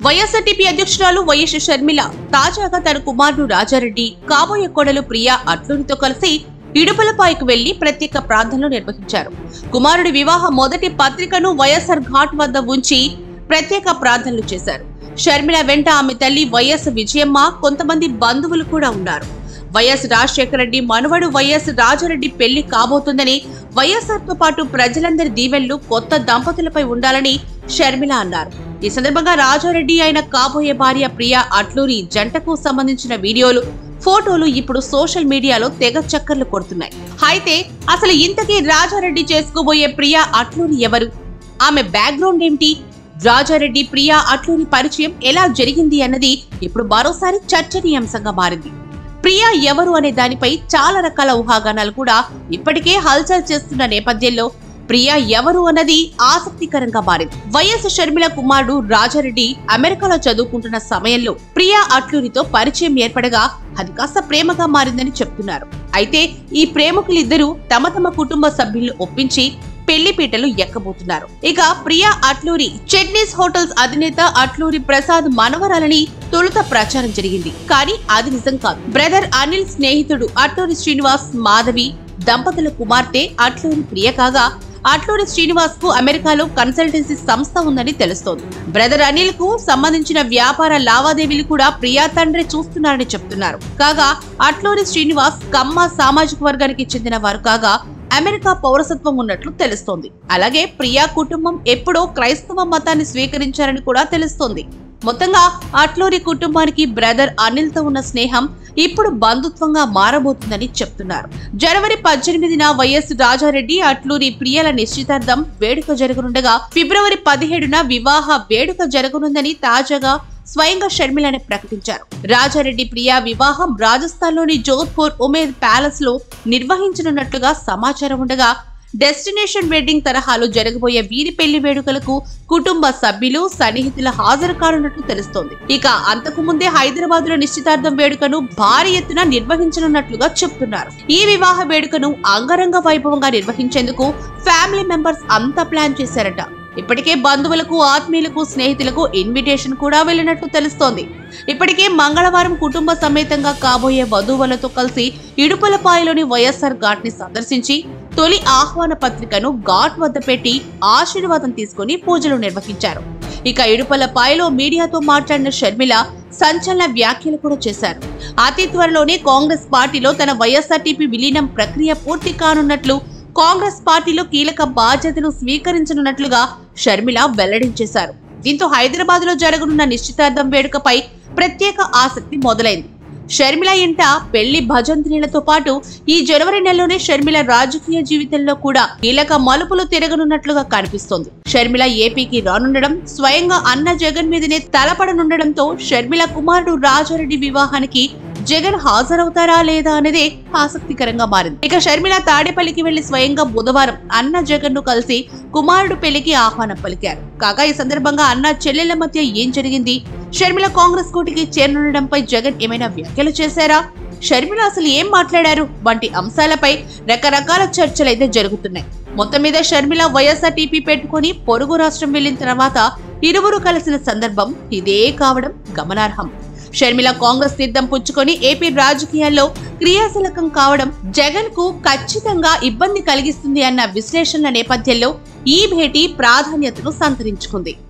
YSRTP అధ్యక్షురాలు YS Sharmila తాజాగా తన కుమారుడు రాజారెడ్డి కాబోయే కోడలు ప్రియా అట్లూరితో కలిసి ఇడుపలపాయకు వెళ్లి ప్రత్యేక ప్రార్థనలు నిర్వహించారు కుమారుడి వివాహ మొదటి పత్రికను వైఎస్ఆర్ ఘాట్ వద్ద ఉంచి ప్రత్యేక ప్రార్థనలు చేశారు షర్మిల వెంట ఆమె తల్లి వైఎస్ విజయమ్మ కొంతమంది బంధువులు కూడా ఉన్నారు వైఎస్ రాజశేఖర రెడ్డి మనవడు వైఎస్ రాజారెడ్డి పెళ్లి కాబోతుందని వైఎస్ఆర్ తో పాటు ప్రజలందరి దీవెళ్లు కొత్త దంపతులపై ఉండాలని షర్మిల అన్నారు ఈ సందర్భంగా రాజారెడ్డి అయిన కాబోయే భార్య ప్రియా అట్లూరి జంటకు సంబంధించిన వీడియోలు ఫోటోలు ఇప్పుడు సోషల్ మీడియాలో తెగ చక్కర్లు కొడుతున్నాయి అయితే అసలు ఇంతకీ రాజారెడ్డి చేసుకోబోయే ప్రియా అట్లూరి ఎవరు ఆమె బ్యాక్గ్రౌండ్ ఏమిటి రాజారెడ్డి ప్రియా అట్లూరి పరిచయం ఎలా జరిగింది అన్నది ఇప్పుడు మరోసారి చర్చనీయాంశంగా మారింది ప్రియా ఎవరు అనే దానిపై చాలా రకాల ఊహాగానాలు కూడా ఇప్పటికే హల్చల్ చేస్తున్న నేపథ్యంలో ప్రియా ఎవరు అన్నది ఆసక్తికరంగా మారింది వైఎస్ షర్మిల కుమారుడు రాజారెడ్డి అమెరికాలో చదువుకుంటున్న సమయంలో ప్రియా అట్లూరితో పరిచయం ఏర్పడగా అది కాస్త ప్రేమగా మారిందని చెప్తున్నారు అయితే ఈ ప్రేమికులిద్దరూ తమ తమ కుటుంబ సభ్యులను ఒప్పించి పెళ్లిపీటలు ఎక్కబోతున్నారు ఇక ప్రియా అట్లూరి చెట్నీస్ హోటల్స్ అధినేత అట్లూరి ప్రసాద్ మనవరాలని తొలుత ప్రచారం జరిగింది కానీ అది నిజం కాదు బ్రదర్ అనిల్ స్నేహితుడు అట్లూరి శ్రీనివాస్ మాధవి దంపతుల కుమార్తె అట్లూరి ప్రియ కాగా అట్లూరి శ్రీనివాస్ కు అమెరికాలో కన్సల్టెన్సీ సంస్థ ఉందని తెలుస్తోంది బ్రదర్ అనిల్ కు సంబంధించిన వ్యాపార లావాదేవీలు కూడా ప్రియా తండ్రి చూస్తున్నారని చెప్తున్నారు కాగా అట్లూరి శ్రీనివాస్ కమ్మ సామాజిక వర్గానికి చెందిన వారు కాగా అమెరికా పౌరసత్వం ఉన్నట్లు తెలుస్తోంది అలాగే ప్రియా కుటుంబం ఎప్పుడో క్రైస్తవ మతాన్ని స్వీకరించారని కూడా తెలుస్తోంది మొత్తంగా అట్లూరి కుటుంబానికి బ్రదర్ అనిల్ తో ఉన్న స్నేహం ఇప్పుడు బంధుత్వంగా మారబోతుందని చెప్తున్నారు జనవరి పద్దెనిమిదిన వైఎస్ రాజారెడ్డి అట్లూరి ప్రియల నిశ్చితార్థం వేడుక జరగనుండగా ఫిబ్రవరి పదిహేడున వివాహ వేడుక జరగనుందని తాజాగా స్వయంగా షర్మిలని ప్రకటించారు రాజారెడ్డి ప్రియా వివాహం రాజస్థాన్లోని జోధ్పూర్ ఉమేద్ ప్యాలెస్ లో నిర్వహించనున్నట్లుగా సమాచారం ఉండగా డెస్టినేషన్ వెడ్డింగ్ తరహాలో జరగబోయే వీరి పెళ్లి వేడుకలకు కుటుంబ సభ్యులు సన్నిహితుల హాజరు కానున్నట్లు తెలుస్తోంది ఇక అంతకు ముందే హైదరాబాద్ లో నిశ్చితార్థం వేడుకను భారీ ఎత్తున నిర్వహించనున్నట్లుగా చెప్తున్నారు ఈ వివాహ వేడుకను అంగరంగ వైభవంగా నిర్వహించేందుకు ఫ్యామిలీ మెంబర్స్ అంతా ప్లాన్ చేశారట ఇప్పటికే బంధువులకు ఆత్మీయులకు స్నేహితులకు ఇన్విటేషన్ కూడా వెళ్ళినట్లు తెలుస్తోంది ఇప్పటికే మంగళవారం కుటుంబ సమేతంగా కాబోయే వధువులతో కలిసి ఇడుపలపాయలోని వైఎస్ఆర్ ఘాట్ ని సందర్శించి తొలి ఆహ్వాన పత్రికను ఘాట్ వద్ద పెట్టి ఆశీర్వాదం తీసుకుని పూజలు నిర్వహించారు ఇక ఇడుపలపాయలో మీడియాతో మాట్లాడిన షర్మిల సంచలన వ్యాఖ్యలు కూడా చేశారు అతి త్వరలోనే కాంగ్రెస్ పార్టీలో తన వైఎస్ఆర్టీపీ విలీనం ప్రక్రియ పూర్తి కానున్నట్లు కాంగ్రెస్ పార్టీలో కీలక బాధ్యతలు స్వీకరించనున్నట్లుగా షర్మిల వెల్లడించేశారు దీంతో హైదరాబాద్ లో జరగనున్న నిశ్చితార్థం వేడుకపై ప్రత్యేక ఆసక్తి మొదలైంది షర్మిల ఇంట పెళ్లి భజంత్రీలతో పాటు ఈ జనవరి నెలలోనే షర్మిల రాజకీయ జీవితంలో కూడా కీలక మలుపులు తిరగనున్నట్లుగా కనిపిస్తోంది షర్మిల ఏపీకి రానుండడం స్వయంగా అన్న జగన్ మీదనే తలపడనుండడంతో షర్మిల కుమారుడు రాజారెడ్డి వివాహానికి జగన్ హాజరవుతారా లేదా అనేదే ఆసక్తికరంగా మారింది ఇక షర్మిల తాడేపల్లికి వెళ్లి స్వయంగా బుధవారం అన్న జగన్ ను కలిసి కుమారుడు పెళ్లికి ఆహ్వానం పలికారు కాగా ఈ సందర్భంగా అన్న చెల్లెళ్ల మధ్య ఏం జరిగింది షర్మిల కాంగ్రెస్ కోటికి చేరనుండడంపై జగన్ ఏమైనా వ్యాఖ్యలు చేశారా షర్మిల అసలు ఏం మాట్లాడారు వంటి అంశాలపై రకరకాల చర్చలైతే జరుగుతున్నాయి మొత్తం మీద షర్మిల వైఎస్ఆర్టీపీ పెట్టుకుని పొరుగు రాష్ట్రం వెళ్లిన తర్వాత ఇరువురు కలిసిన సందర్భం ఇదే కావడం గమనార్హం షర్మిల కాంగ్రెస్ తీర్థం పుచ్చుకొని ఏపీ రాజకీయాల్లో క్రియాశీలకం కావడం జగన్ కు ఖచ్చితంగా ఇబ్బంది కలిగిస్తుంది అన్న విశ్లేషణల నేపథ్యంలో ఈ భేటీ ప్రాధాన్యతను సంతరించుకుంది